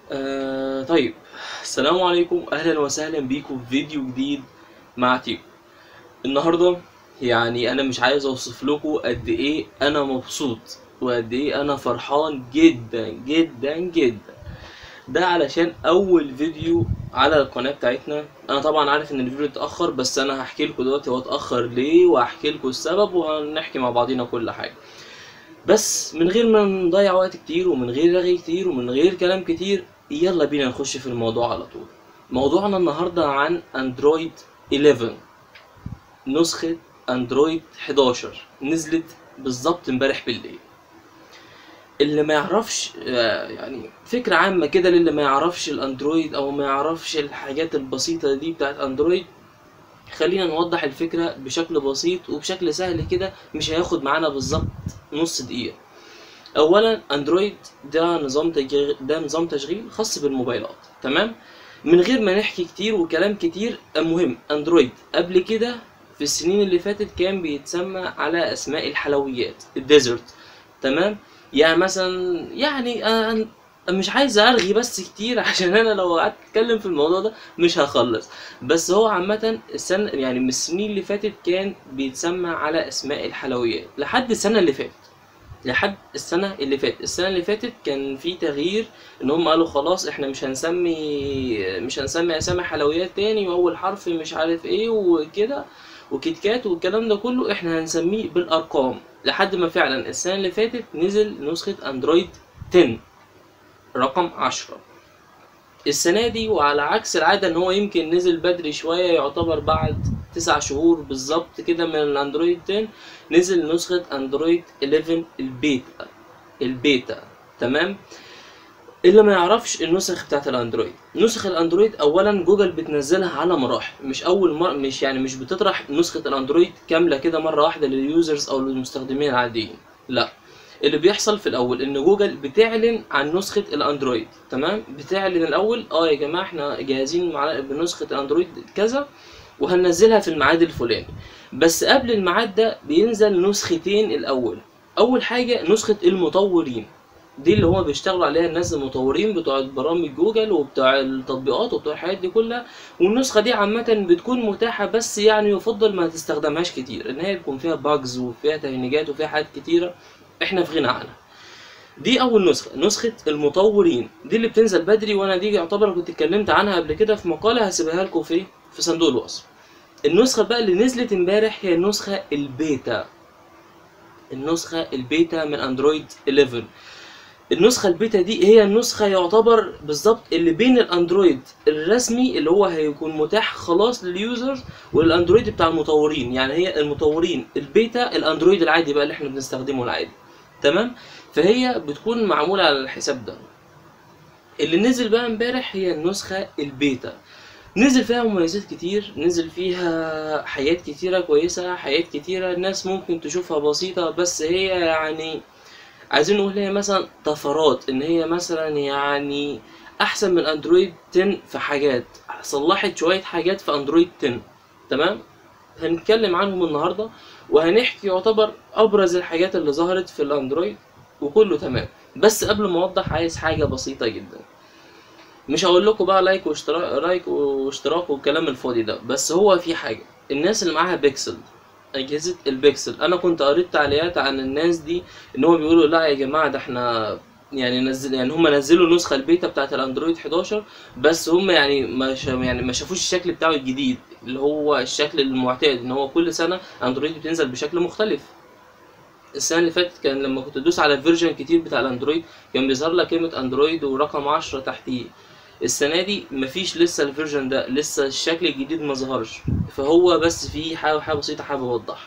آه طيب السلام عليكم اهلا وسهلا بيكم في فيديو جديد مع تيكو النهارده يعني انا مش عايز اوصف لكم قد ايه انا مبسوط وقد ايه انا فرحان جدا جدا جدا ده علشان اول فيديو على القناه بتاعتنا انا طبعا عارف ان الفيديو اتاخر بس انا هحكي لكم دلوقتي هو اتاخر ليه وهحكي لكم السبب وهنحكي مع بعضينا كل حاجه بس من غير ما نضيع وقت كتير ومن غير رغي كتير ومن غير كلام كتير يلا بينا نخش في الموضوع على طول موضوعنا النهارده عن اندرويد 11 نسخة اندرويد 11 نزلت بالظبط امبارح بالليل اللي ما يعرفش آه، يعني فكرة عامة كده للي ما يعرفش الاندرويد او ما يعرفش الحاجات البسيطة دي بتاعت اندرويد خلينا نوضح الفكرة بشكل بسيط وبشكل سهل كده مش هياخد معانا بالظبط نص دقيقة اولا اندرويد ده نظام تشغيل ده نظام تشغيل خاص بالموبايلات تمام من غير ما نحكي كتير وكلام كتير المهم اندرويد قبل كده في السنين اللي فاتت كان بيتسمى على اسماء الحلويات الديزرت تمام يعني مثلا يعني أنا مش عايز ارغي بس كتير عشان انا لو قعدت اتكلم في الموضوع ده مش هخلص بس هو عامة السنة يعني من السنين اللي فاتت كان بيتسمى على اسماء الحلويات لحد السنة اللي فاتت لحد السنة اللي فاتت السنة اللي فاتت كان في تغيير ان هم قالوا خلاص احنا مش هنسمي مش هنسمي اسامي حلويات تاني واول حرف مش عارف ايه وكده وكيت كات والكلام ده كله احنا هنسميه بالارقام لحد ما فعلا السنة اللي فاتت نزل نسخة اندرويد 10 رقم 10 السنة دي وعلى عكس العادة ان هو يمكن نزل بدري شوية يعتبر بعد تسع شهور بالظبط كده من الاندرويد 10 نزل نسخة اندرويد 11 البيتا البيتا تمام اللي ما يعرفش النسخ بتاعت الاندرويد نسخ الاندرويد اولا جوجل بتنزلها على مراحل مش اول مر... مش يعني مش بتطرح نسخة الاندرويد كاملة كده مرة واحدة لليوزرز او للمستخدمين العاديين لا اللي بيحصل في الاول ان جوجل بتعلن عن نسخة الاندرويد تمام بتعلن الاول اه يا جماعة احنا جاهزين مع بنسخة الاندرويد كذا وهننزلها في الميعاد الفلاني بس قبل الميعاد ده بينزل نسختين الاول اول حاجه نسخه المطورين دي اللي هما بيشتغلوا عليها الناس المطورين بتوع برامج جوجل وبتوع التطبيقات وبتوع الحاجات دي كلها والنسخه دي عامه بتكون متاحه بس يعني يفضل ما تستخدمهاش كتير ان هي يكون فيها باجز وفيها تهنيجات وفيها حاجات كتيره احنا في غنى عنها دي اول نسخه نسخه المطورين دي اللي بتنزل بدري وانا دي يعتبر كنت اتكلمت عنها قبل كده في مقاله هسيبها لكم في في صندوق الوصف النسخة بقى اللي نزلت امبارح هي النسخة البيتا النسخة البيتا من اندرويد 11 النسخة البيتا دي هي النسخة يعتبر بالظبط اللي بين الاندرويد الرسمي اللي هو هيكون متاح خلاص لليوزرز والاندرويد بتاع المطورين يعني هي المطورين البيتا الاندرويد العادي بقى اللي احنا بنستخدمه العادي تمام فهي بتكون معمولة على الحساب ده اللي نزل بقى امبارح هي النسخة البيتا نزل فيها مميزات كتير نزل فيها حاجات كتيرة كويسة حاجات كتيرة الناس ممكن تشوفها بسيطة بس هي يعني عايزين نقول هي مثلا طفرات ان هي مثلا يعني احسن من اندرويد 10 في حاجات صلحت شوية حاجات في اندرويد 10 تمام هنتكلم عنهم النهاردة وهنحكي يعتبر ابرز الحاجات اللي ظهرت في الاندرويد وكله تمام بس قبل ما اوضح عايز حاجة بسيطة جدا مش هقول لكم بقى لايك واشتراك لايك واشتراك والكلام الفاضي ده بس هو في حاجه الناس اللي معاها بيكسل اجهزه البيكسل انا كنت قريت تعليقات عن الناس دي ان هم بيقولوا لا يا جماعه ده احنا يعني نزل يعني هم نزلوا نسخه البيتا بتاعت الاندرويد 11 بس هم يعني ما شا يعني ما شافوش الشكل بتاعه الجديد اللي هو الشكل المعتاد ان هو كل سنه اندرويد بتنزل بشكل مختلف السنه اللي فاتت كان لما كنت تدوس على فيرجن كتير بتاع الاندرويد كان بيظهر لك كلمه اندرويد ورقم 10 تحتيه السنه دي مفيش لسه الفيرجن ده لسه الشكل الجديد ما ظهرش فهو بس في حاجه حاجه بسيطه حابب اوضحها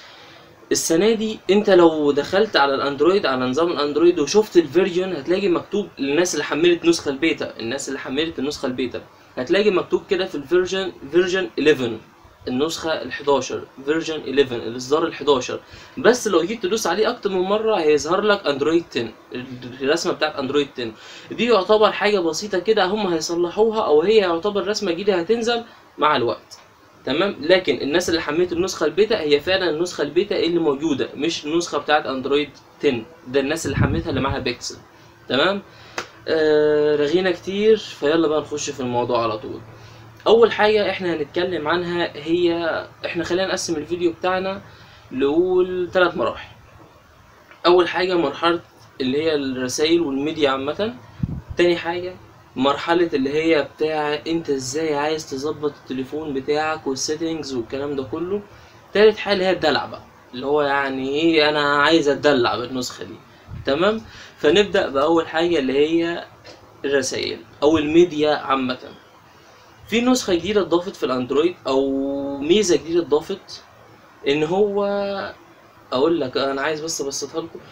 السنه دي انت لو دخلت على الاندرويد على نظام الاندرويد وشفت الفيرجن هتلاقي مكتوب للناس اللي حملت نسخه البيتا الناس اللي حملت النسخه البيتا هتلاقي مكتوب كده في الفيرجن فيرجن 11 النسخة ال 11 فيرجن 11 الإصدار ال 11 بس لو جيت تدوس عليه أكتر من مرة هيظهر لك أندرويد 10 الرسمة بتاعت أندرويد 10 دي يعتبر حاجة بسيطة كده هم هيصلحوها أو هي يعتبر رسمة جديدة هتنزل مع الوقت تمام لكن الناس اللي حملت النسخة البيتا هي فعلا النسخة البيتا اللي موجودة مش النسخة بتاعت أندرويد 10 ده الناس اللي حملتها اللي معاها بيكسل تمام آه رغينا كتير فيلا بقى نخش في الموضوع على طول اول حاجه احنا هنتكلم عنها هي احنا خلينا نقسم الفيديو بتاعنا لأول ثلاث مراحل اول حاجه مرحله اللي هي الرسائل والميديا عامه تاني حاجه مرحلة اللي هي بتاع انت ازاي عايز تظبط التليفون بتاعك والسيتنجز والكلام ده كله تالت حاجة اللي هي الدلع بقى اللي هو يعني ايه انا عايز اتدلع بالنسخة دي تمام فنبدأ بأول حاجة اللي هي الرسائل او الميديا عامة في نسخة جديدة اتضافت في الاندرويد او ميزة جديدة اتضافت ان هو اقول لك انا عايز بس ابسطها لكم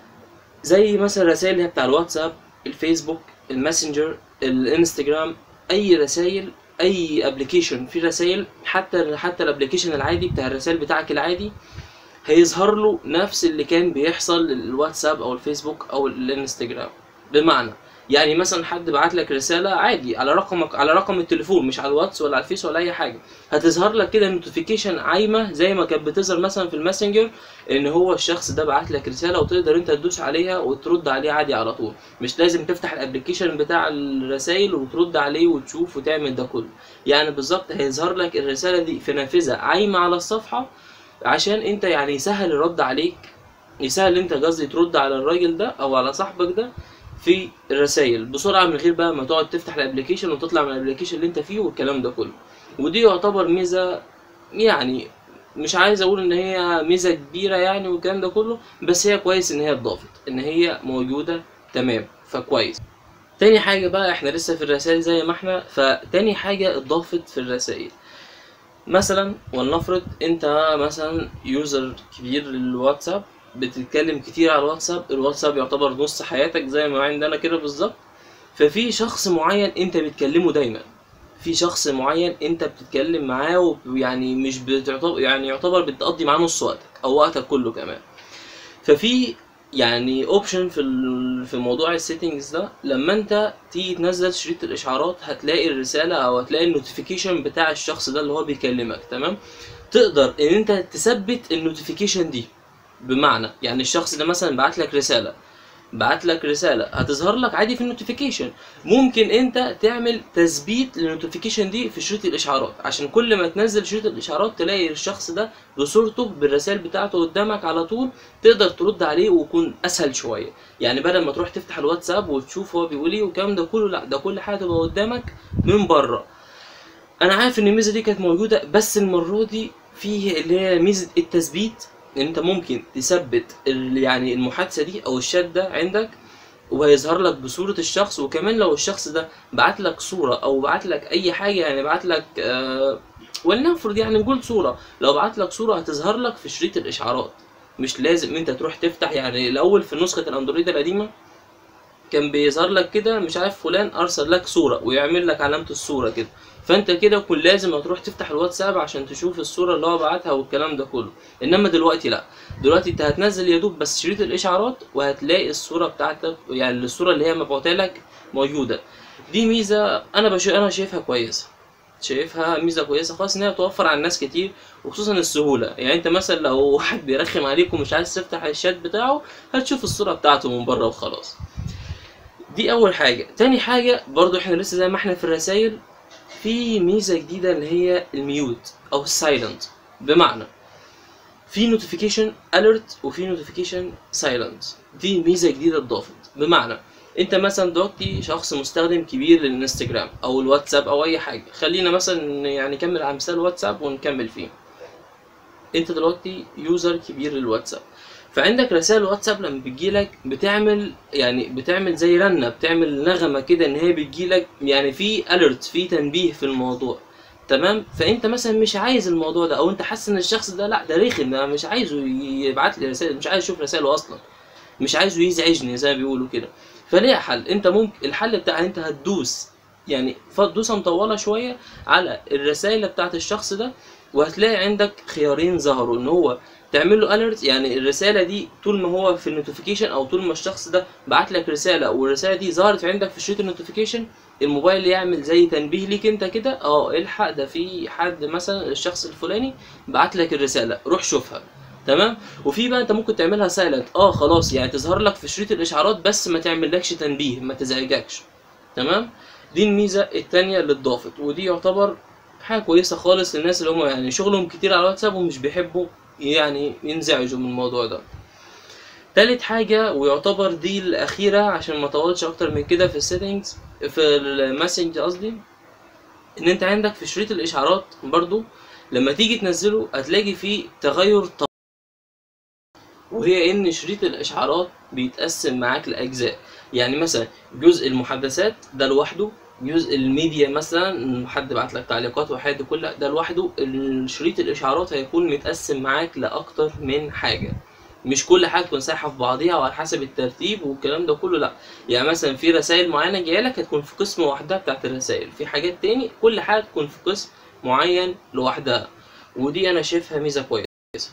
زي مثلا الرسائل اللي هي بتاع الواتساب الفيسبوك الماسنجر الانستجرام اي رسائل اي ابلكيشن في رسائل حتى حتى الابلكيشن العادي بتاع الرسائل بتاعك العادي هيظهر له نفس اللي كان بيحصل الواتساب او الفيسبوك او الانستجرام بمعنى يعني مثلا حد بعت لك رساله عادي على رقمك على رقم التليفون مش على الواتس ولا على الفيس ولا اي حاجه هتظهر لك كده نوتيفيكيشن عايمه زي ما كانت بتظهر مثلا في الماسنجر ان هو الشخص ده بعت لك رساله وتقدر انت تدوس عليها وترد عليه عادي على طول مش لازم تفتح الابلكيشن بتاع الرسائل وترد عليه وتشوف وتعمل ده كله يعني بالظبط هيظهر لك الرساله دي في نافذه عايمه على الصفحه عشان انت يعني يسهل الرد عليك يسهل انت قصدي ترد على الراجل ده او على صاحبك ده في الرسائل بسرعه من غير بقى ما تقعد تفتح الابلكيشن وتطلع من الابلكيشن اللي انت فيه والكلام ده كله ودي يعتبر ميزه يعني مش عايز اقول ان هي ميزه كبيره يعني والكلام ده كله بس هي كويس ان هي اتضافت ان هي موجوده تمام فكويس تاني حاجه بقى احنا لسه في الرسائل زي ما احنا فتاني حاجه اتضافت في الرسائل مثلا ولنفرض انت مثلا يوزر كبير للواتساب بتتكلم كتير على الواتساب الواتساب يعتبر نص حياتك زي ما عندنا كده بالظبط ففي شخص معين انت بتكلمه دايما في شخص معين انت بتتكلم معاه ويعني مش بتعتبر يعني يعتبر بتقضي معاه نص وقتك او وقتك كله كمان ففي يعني اوبشن في ال- في موضوع السيتنجز ده لما انت تيجي تنزل شريط الاشعارات هتلاقي الرساله او هتلاقي النوتيفيكيشن بتاع الشخص ده اللي هو بيكلمك تمام تقدر ان انت تثبت النوتيفيكيشن دي بمعنى يعني الشخص ده مثلا بعت لك رساله بعت لك رساله هتظهر لك عادي في النوتيفيكيشن ممكن انت تعمل تثبيت للنوتيفيكيشن دي في شريط الاشعارات عشان كل ما تنزل شريط الاشعارات تلاقي الشخص ده بصورته بالرسائل بتاعته قدامك على طول تقدر ترد عليه ويكون اسهل شويه يعني بدل ما تروح تفتح الواتساب وتشوف هو بيقول ايه والكلام ده كله لا ده كل حاجه تبقى قدامك من بره انا عارف ان الميزه دي كانت موجوده بس المره دي فيه اللي هي ميزه التثبيت ان انت ممكن تثبت ال- يعني المحادثه دي او الشات ده عندك وهيظهر لك بصورة الشخص وكمان لو الشخص ده بعت لك صورة أو بعت لك أي حاجة يعني بعت لك آه ولنفرض يعني نقول صورة لو بعت لك صورة هتظهر لك في شريط الإشعارات مش لازم أنت تروح تفتح يعني الأول في نسخة الأندرويد القديمة كان بيظهر لك كده مش عارف فلان أرسل لك صورة ويعمل لك علامة الصورة كده فانت كده كل لازم هتروح تفتح الواتساب عشان تشوف الصوره اللي هو بعتها والكلام ده كله انما دلوقتي لا دلوقتي انت هتنزل يا دوب بس شريط الاشعارات وهتلاقي الصوره بتاعتك يعني الصوره اللي هي مبعوتة لك موجوده دي ميزه انا بش... انا شايفها كويسه شايفها ميزه كويسه خالص ان هي توفر على الناس كتير وخصوصا السهوله يعني انت مثلا لو واحد بيرخم عليك ومش عايز تفتح الشات بتاعه هتشوف الصوره بتاعته من بره وخلاص دي اول حاجه تاني حاجه برضو احنا لسه زي ما احنا في الرسائل في ميزه جديده اللي هي الميوت او السايلنت بمعنى في نوتيفيكيشن اليرت وفي نوتيفيكيشن سايلنت دي ميزه جديده اتضافت بمعنى انت مثلا دلوقتي شخص مستخدم كبير للانستجرام او الواتساب او اي حاجه خلينا مثلا يعني نكمل على مثال الواتساب ونكمل فيه انت دلوقتي يوزر كبير للواتساب فعندك رسائل واتساب لما بتجيلك بتعمل يعني بتعمل زي رنه بتعمل نغمه كده ان هي بتجيلك يعني في اليرت في تنبيه في الموضوع تمام فانت مثلا مش عايز الموضوع ده او انت حاسس ان الشخص ده لا ده رخم ده مش عايزه يبعت لي رسائل مش عايز اشوف رسائله اصلا مش عايزه يزعجني زي ما بيقولوا كده فليه حل انت ممكن الحل بتاع انت هتدوس يعني فتدوسه مطوله شويه على الرسائل بتاعت الشخص ده وهتلاقي عندك خيارين ظهروا ان هو تعمل له اليرت يعني الرساله دي طول ما هو في النوتيفيكيشن او طول ما الشخص ده بعت لك رساله والرساله دي ظهرت عندك في شريط النوتيفيكيشن الموبايل يعمل زي تنبيه ليك انت كده اه الحق ده في حد مثلا الشخص الفلاني بعت لك الرساله روح شوفها تمام وفي بقى انت ممكن تعملها سايلنت اه خلاص يعني تظهر لك في شريط الاشعارات بس ما تعملكش تنبيه ما تزعجكش تمام دي الميزه التانية اللي اتضافت ودي يعتبر حاجه كويسه خالص للناس اللي هم يعني شغلهم كتير على الواتساب ومش بيحبوا يعني ينزعجوا من الموضوع ده تالت حاجة ويعتبر دي الأخيرة عشان ما اطولش أكتر من كده في السيتنجز في الماسنج قصدي إن أنت عندك في شريط الإشعارات برضو لما تيجي تنزله هتلاقي فيه تغير طبيعي وهي ان شريط الاشعارات بيتقسم معاك لاجزاء يعني مثلا جزء المحادثات ده لوحده جزء الميديا مثلا حد بعت لك تعليقات وحاجات دي كلها ده لوحده شريط الاشعارات هيكون متقسم معاك لاكتر من حاجه مش كل حاجه تكون سايحه في بعضيها وعلى حسب الترتيب والكلام ده كله لا يعني مثلا في رسائل معينه جايه لك هتكون في قسم وحدها بتاعت الرسائل في حاجات تاني كل حاجه تكون في قسم معين لوحدها ودي انا شايفها ميزه كويسه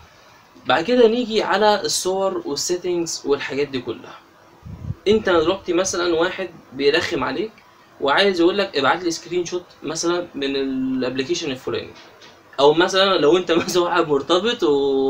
بعد كده نيجي على الصور والسيتنجز والحاجات دي كلها انت دلوقتي مثلا واحد بيرخم عليك وعايز يقول لك ابعت لي سكرين شوت مثلا من الابلكيشن الفلاني او مثلا لو انت مثلا واحد مرتبط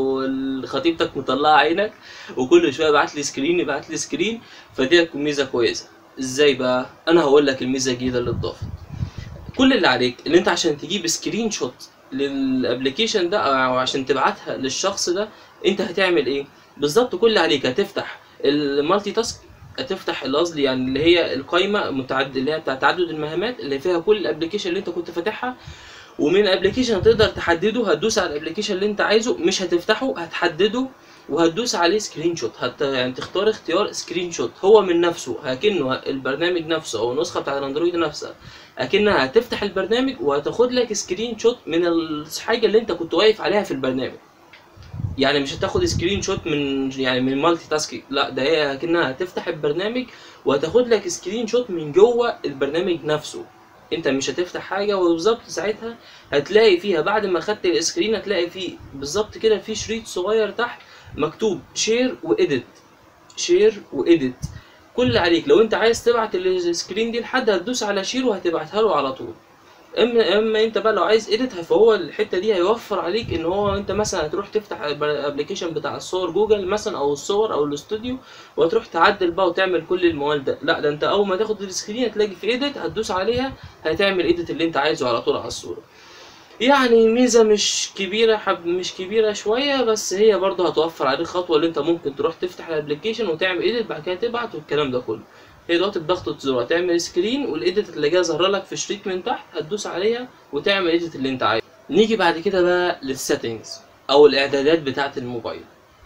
وخطيبتك مطلعه عينك وكل شويه ابعت لي سكرين ابعت لي سكرين فدي هتكون ميزه كويسه ازاي بقى انا هقول لك الميزه الجديده اللي اتضافت كل اللي عليك ان انت عشان تجيب سكرين شوت للابلكيشن ده او عشان تبعتها للشخص ده انت هتعمل ايه بالظبط كل اللي عليك هتفتح المالتي تاسك هتفتح اللي قصدي يعني اللي هي القايمه متعدد اللي هي بتاع تعدد المهامات اللي فيها كل الابلكيشن اللي انت كنت فاتحها ومن الابلكيشن هتقدر تحدده هتدوس على الابلكيشن اللي انت عايزه مش هتفتحه هتحدده وهتدوس عليه سكرين شوت هت يعني تختار اختيار سكرين شوت هو من نفسه هكنه البرنامج نفسه او النسخه بتاعت الاندرويد نفسها اكنها هتفتح البرنامج وهتاخد لك سكرين شوت من الحاجه اللي انت كنت واقف عليها في البرنامج يعني مش هتاخد سكرين شوت من يعني من مالتي تاسكينج لا ده هي اكنها هتفتح البرنامج وهتاخد لك سكرين شوت من جوه البرنامج نفسه انت مش هتفتح حاجه وبالظبط ساعتها هتلاقي فيها بعد ما خدت السكرين هتلاقي فيه بالظبط كده في شريط صغير تحت مكتوب شير واديت شير واديت كل اللي عليك لو انت عايز تبعت السكرين دي لحد هتدوس على شير وهتبعتها له على طول اما اما انت بقى لو عايز اديت فهو الحته دي هيوفر عليك ان هو انت مثلا هتروح تفتح الابلكيشن بتاع الصور جوجل مثلا او الصور او الاستوديو وتروح تعدل بقى وتعمل كل الموال ده لا ده انت اول ما تاخد السكرين هتلاقي في اديت هتدوس عليها هتعمل اديت اللي انت عايزه على طول على الصوره يعني ميزه مش كبيره حب مش كبيره شويه بس هي برضه هتوفر عليك خطوه اللي انت ممكن تروح تفتح الابلكيشن وتعمل اديت بعد كده تبعت والكلام ده كله هي دلوقتي بضغطة زرار هتعمل سكرين والايديت اللي جايه ظاهره لك في الشريط من تحت هتدوس عليها وتعمل ايديت اللي انت عايزه نيجي بعد كده بقى للسيتنجز او الاعدادات بتاعه الموبايل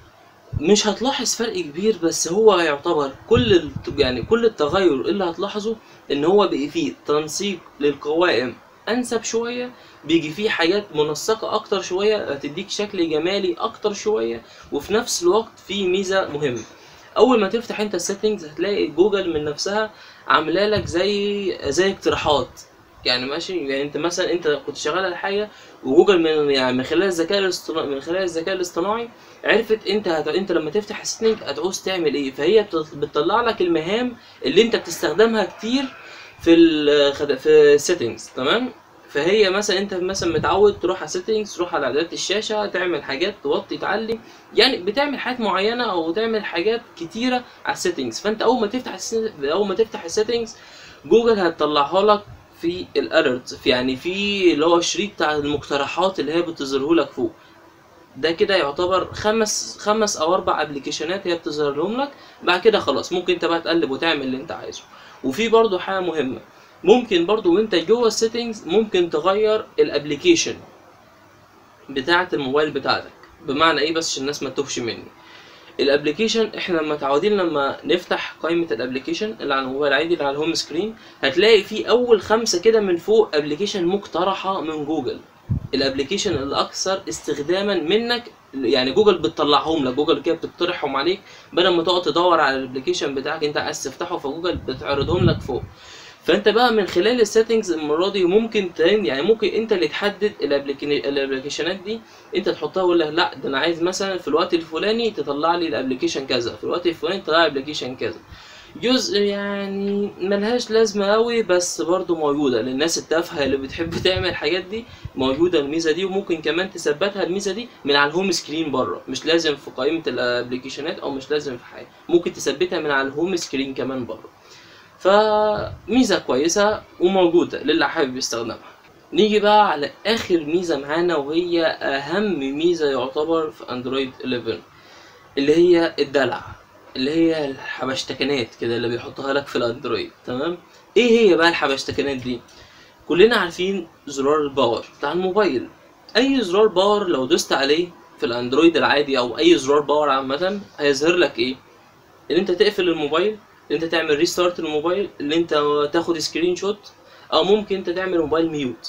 مش هتلاحظ فرق كبير بس هو يعتبر كل الت- يعني كل التغير اللي هتلاحظه ان هو بقي فيه تنسيق للقوائم انسب شويه بيجي فيه حاجات منسقه اكتر شويه هتديك شكل جمالي اكتر شويه وفي نفس الوقت في ميزه مهمه اول ما تفتح انت السيتنجز هتلاقي جوجل من نفسها عامله لك زي زي اقتراحات يعني ماشي يعني انت مثلا انت كنت شغال على حاجه وجوجل من يعني من خلال الذكاء الاصطناعي من خلال الذكاء الاصطناعي عرفت انت هت... انت لما تفتح السيتنج هتعوز تعمل ايه فهي بت- بتطلع لك المهام اللي انت بتستخدمها كتير في ال في السيتنجز تمام فهي مثلا انت مثلا متعود تروح على سيتنجز تروح على اعدادات الشاشه تعمل حاجات توطي تعلي يعني بتعمل حاجات معينه او تعمل حاجات كتيره على السيتنجز فانت اول ما تفتح الس- اول ما تفتح السيتنجز جوجل هتطلعها لك في الالرت في يعني في اللي هو الشريط بتاع المقترحات اللي هي بتظهره لك فوق ده كده يعتبر خمس خمس او اربع ابلكيشنات هي بتظهر لهم لك بعد كده خلاص ممكن انت بقى تقلب وتعمل اللي انت عايزه وفي برضو حاجه مهمه ممكن برضو وانت جوه السيتنجز ممكن تغير الابلكيشن بتاعه الموبايل بتاعتك بمعنى ايه بس عشان الناس ما تتوهش مني الابلكيشن احنا متعودين لما نفتح قائمه الابلكيشن اللي على الموبايل عادي اللي على الهوم سكرين هتلاقي في اول خمسه كده من فوق ابلكيشن مقترحه من جوجل الابلكيشن الاكثر استخداما منك يعني جوجل بتطلعهم لك جوجل كده بتقترحهم عليك بدل ما تقعد تدور على الابلكيشن بتاعك انت عايز تفتحه فجوجل بتعرضهم لك فوق فانت بقى من خلال السيتنجز المره دي ممكن تن- يعني ممكن انت اللي تحدد الأبليكي- الابلكيشنات دي انت تحطها ولا لا ده انا عايز مثلا في الوقت الفلاني تطلع لي الابلكيشن كذا في الوقت الفلاني تطلع لي الابلكيشن كذا جزء يعني ملهاش لازمة قوي بس برضو موجودة للناس التافهة اللي بتحب تعمل الحاجات دي موجودة الميزة دي وممكن كمان تثبتها الميزة دي من على الهوم سكرين بره مش لازم في قائمة الابليكيشنات او مش لازم في حاجة ممكن تثبتها من على الهوم سكرين كمان بره فميزة كويسة وموجودة للي حابب يستخدمها نيجي بقى على اخر ميزة معانا وهي اهم ميزة يعتبر في اندرويد 11 اللي هي الدلع اللي هي الحبشتكنات كده اللي بيحطها لك في الاندرويد تمام ايه هي بقى الحبشتكنات دي كلنا عارفين زرار الباور بتاع الموبايل اي زرار باور لو دوست عليه في الاندرويد العادي او اي زرار باور عامه هيظهر لك ايه ان انت تقفل الموبايل ان انت تعمل ريستارت للموبايل ان انت تاخد سكرين شوت او ممكن انت تعمل موبايل ميوت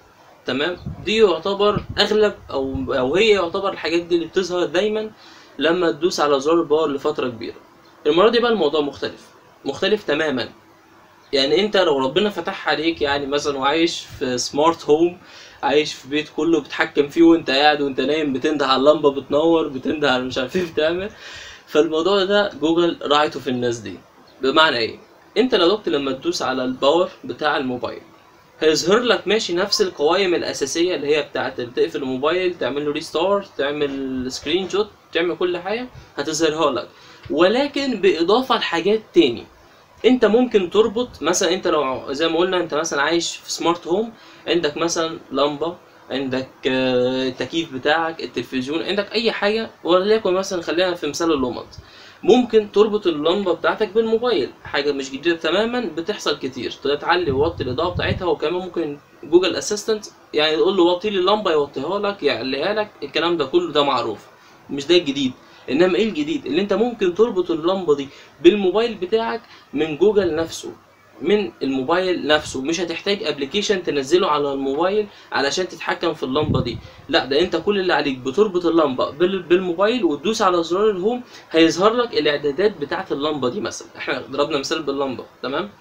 تمام دي يعتبر اغلب او او هي يعتبر الحاجات دي اللي بتظهر دايما لما تدوس على زرار الباور لفتره كبيره المره دي بقى الموضوع مختلف مختلف تماما يعني انت لو ربنا فتح عليك يعني مثلا وعايش في سمارت هوم عايش في بيت كله بتحكم فيه وانت قاعد وانت نايم بتنده على اللمبه بتنور بتنده على مش عارف ايه بتعمل فالموضوع ده جوجل راعته في الناس دي بمعنى ايه انت لو دكت لما تدوس على الباور بتاع الموبايل هيظهر لك ماشي نفس القوائم الاساسيه اللي هي بتاعت تقفل الموبايل تعمل له ريستارت تعمل سكرين شوت تعمل كل حاجه هتظهرها لك ولكن باضافه لحاجات تاني انت ممكن تربط مثلا انت لو زي ما قلنا انت مثلا عايش في سمارت هوم عندك مثلا لمبه عندك آه، التكييف بتاعك التلفزيون عندك اي حاجه وليكن مثلا خلينا في مثال اللمض ممكن تربط اللمبه بتاعتك بالموبايل حاجه مش جديده تماما بتحصل كتير تعلي ووطي الاضاءه بتاعتها وكمان ممكن جوجل اسيستنت يعني تقول له وطي لي اللمبه يوطيها لك يعليها لك الكلام ده كله ده معروف مش ده الجديد انما ايه الجديد اللي انت ممكن تربط اللمبه دي بالموبايل بتاعك من جوجل نفسه من الموبايل نفسه مش هتحتاج ابلكيشن تنزله على الموبايل علشان تتحكم في اللمبه دي لا ده انت كل اللي عليك بتربط اللمبه بال- بالموبايل وتدوس على زرار الهوم هيظهر لك الاعدادات بتاعه اللمبه دي مثلا احنا ضربنا مثال باللمبه تمام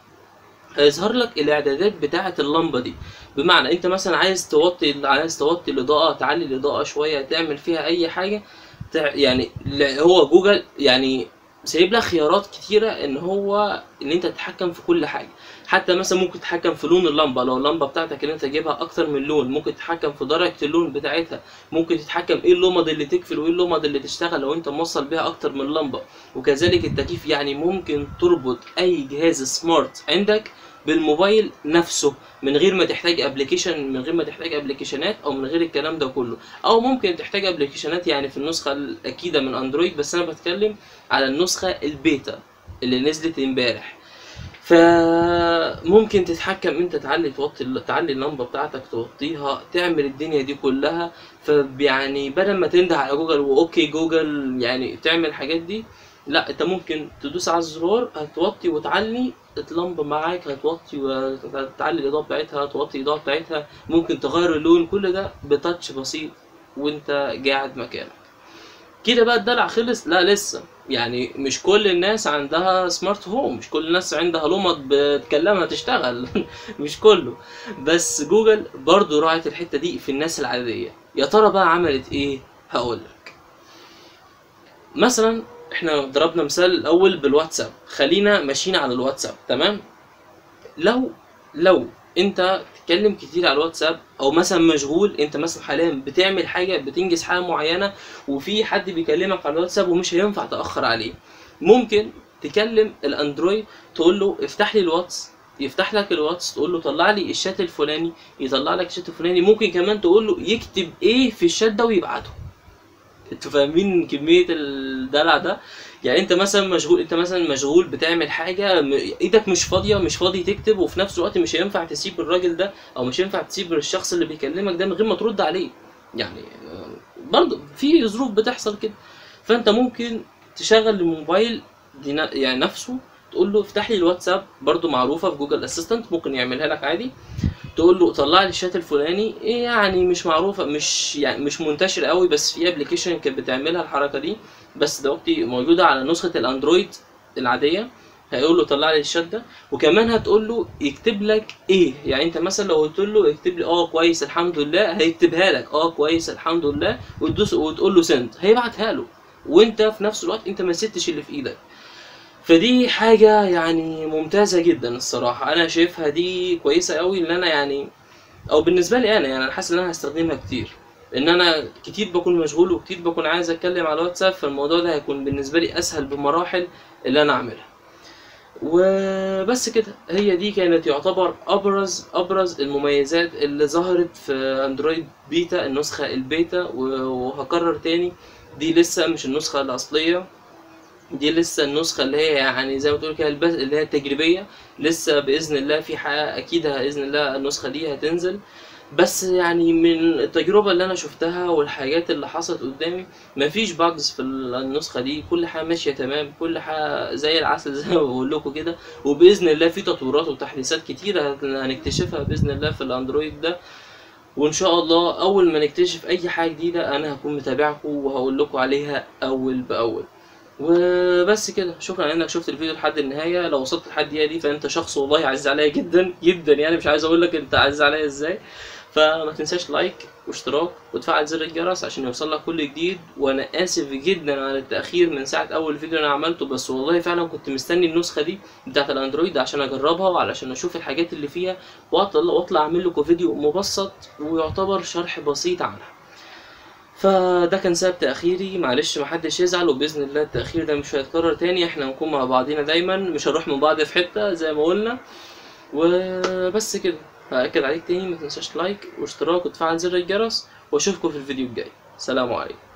هيظهر لك الاعدادات بتاعه اللمبه دي بمعنى انت مثلا عايز توطي عايز توطي الاضاءه تعلي الاضاءه شويه تعمل فيها اي حاجه تع- يعني لا- هو جوجل يعني سايب لك خيارات كتيرة ان هو ان انت تتحكم في كل حاجة حتى مثلا ممكن تتحكم في لون اللمبة لو اللمبة بتاعتك اللي انت جايبها اكتر من لون ممكن تتحكم في درجة اللون بتاعتها ممكن تتحكم ايه اللمض اللي تقفل وايه اللمض اللي تشتغل لو انت موصل بيها اكتر من لمبة وكذلك التكييف يعني ممكن تربط اي جهاز سمارت عندك بالموبايل نفسه من غير ما تحتاج ابلكيشن من غير ما تحتاج ابلكيشنات او من غير الكلام ده كله او ممكن تحتاج ابلكيشنات يعني في النسخه الاكيده من اندرويد بس انا بتكلم على النسخه البيتا اللي نزلت امبارح فممكن تتحكم انت تعلي توطي تعلي اللمبه بتاعتك توطيها تعمل الدنيا دي كلها فيعني بدل ما تنده على جوجل واوكي جوجل يعني تعمل الحاجات دي لا انت ممكن تدوس على الزرار هتوطي وتعلي اللمبه معاك هتوطي وتعلي الاضاءه بتاعتها توطي الاضاءه بتاعتها ممكن تغير اللون كل ده بتاتش بسيط وانت قاعد مكانك كده بقى الدلع خلص لا لسه يعني مش كل الناس عندها سمارت هوم مش كل الناس عندها لمض بتكلمها تشتغل مش كله بس جوجل برضو راعت الحته دي في الناس العاديه يا ترى بقى عملت ايه هقول لك مثلا احنا ضربنا مثال الاول بالواتساب خلينا ماشيين على الواتساب تمام لو لو انت تتكلم كتير على الواتساب او مثلا مشغول انت مثلا حاليا بتعمل حاجه بتنجز حاجه معينه وفي حد بيكلمك على الواتساب ومش هينفع تاخر عليه ممكن تكلم الاندرويد تقول له افتح لي الواتس يفتح لك الواتس تقول له طلع لي الشات الفلاني يطلع لك الشات الفلاني ممكن كمان تقول له يكتب ايه في الشات ده ويبعته انتوا فاهمين كميه الدلع ده يعني انت مثلا مشغول انت مثلا مشغول بتعمل حاجه م- ايدك مش فاضيه مش فاضي تكتب وفي نفس الوقت مش هينفع تسيب الراجل ده او مش هينفع تسيب الشخص اللي بيكلمك ده من غير ما ترد عليه يعني آه، برضه في ظروف بتحصل كده فانت ممكن تشغل الموبايل دي ن- يعني نفسه تقول له افتح لي الواتساب برضه معروفه في جوجل اسيستنت ممكن يعملها لك عادي تقول له طلع لي الشات الفلاني إيه يعني مش معروفه مش يعني مش منتشر قوي بس في ابلكيشن كانت بتعملها الحركه دي بس دلوقتي موجوده على نسخه الاندرويد العاديه هيقول له طلع لي الشات ده وكمان هتقول له يكتب لك ايه يعني انت مثلا لو قلت له اكتب لي اه كويس الحمد لله هيكتبها لك اه كويس الحمد لله وتدوس وتقول له سند هيبعتها له وانت في نفس الوقت انت ما سبتش اللي في ايدك فدي حاجة يعني ممتازة جدا الصراحة أنا شايفها دي كويسة أوي إن أنا يعني أو بالنسبة لي أنا يعني أنا حاسس إن أنا هستخدمها كتير إن أنا كتير بكون مشغول وكتير بكون عايز أتكلم على الواتساب فالموضوع ده هيكون بالنسبة لي أسهل بمراحل اللي أنا أعملها وبس كده هي دي كانت يعتبر ابرز ابرز المميزات اللي ظهرت في اندرويد بيتا النسخه البيتا وهكرر تاني دي لسه مش النسخه الاصليه دي لسه النسخه اللي هي يعني زي ما تقول كده البث اللي هي التجريبيه لسه باذن الله في حاجه اكيد باذن الله النسخه دي هتنزل بس يعني من التجربة اللي أنا شفتها والحاجات اللي حصلت قدامي مفيش باجز في النسخة دي كل حاجة ماشية تمام كل حاجة زي العسل زي ما بقول لكم كده وبإذن الله في تطويرات وتحديثات كتيرة هنكتشفها بإذن الله في الأندرويد ده وإن شاء الله أول ما نكتشف أي حاجة جديدة أنا هكون متابعكم وهقول لكم عليها أول بأول وبس كده شكرا انك شفت الفيديو لحد النهايه لو وصلت لحد الدقيقه دي فانت شخص والله عزيز عليا جدا جدا يعني مش عايز اقول لك انت عزيز عليا ازاي فما تنساش لايك واشتراك وتفعل زر الجرس عشان يوصل لك كل جديد وانا اسف جدا على التاخير من ساعه اول فيديو انا عملته بس والله فعلا كنت مستني النسخه دي بتاعه الاندرويد عشان اجربها وعلشان اشوف الحاجات اللي فيها واطلع واطلع اعمل لكم فيديو مبسط ويعتبر شرح بسيط عنها فده كان سبب تأخيري معلش محدش يزعل وبإذن الله التأخير ده مش هيتكرر تاني احنا هنكون مع بعضينا دايما مش هنروح من بعض في حتة زي ما قلنا وبس كده هأكد عليك تاني ما تنساش لايك واشتراك وتفعل زر الجرس واشوفكم في الفيديو الجاي سلام عليكم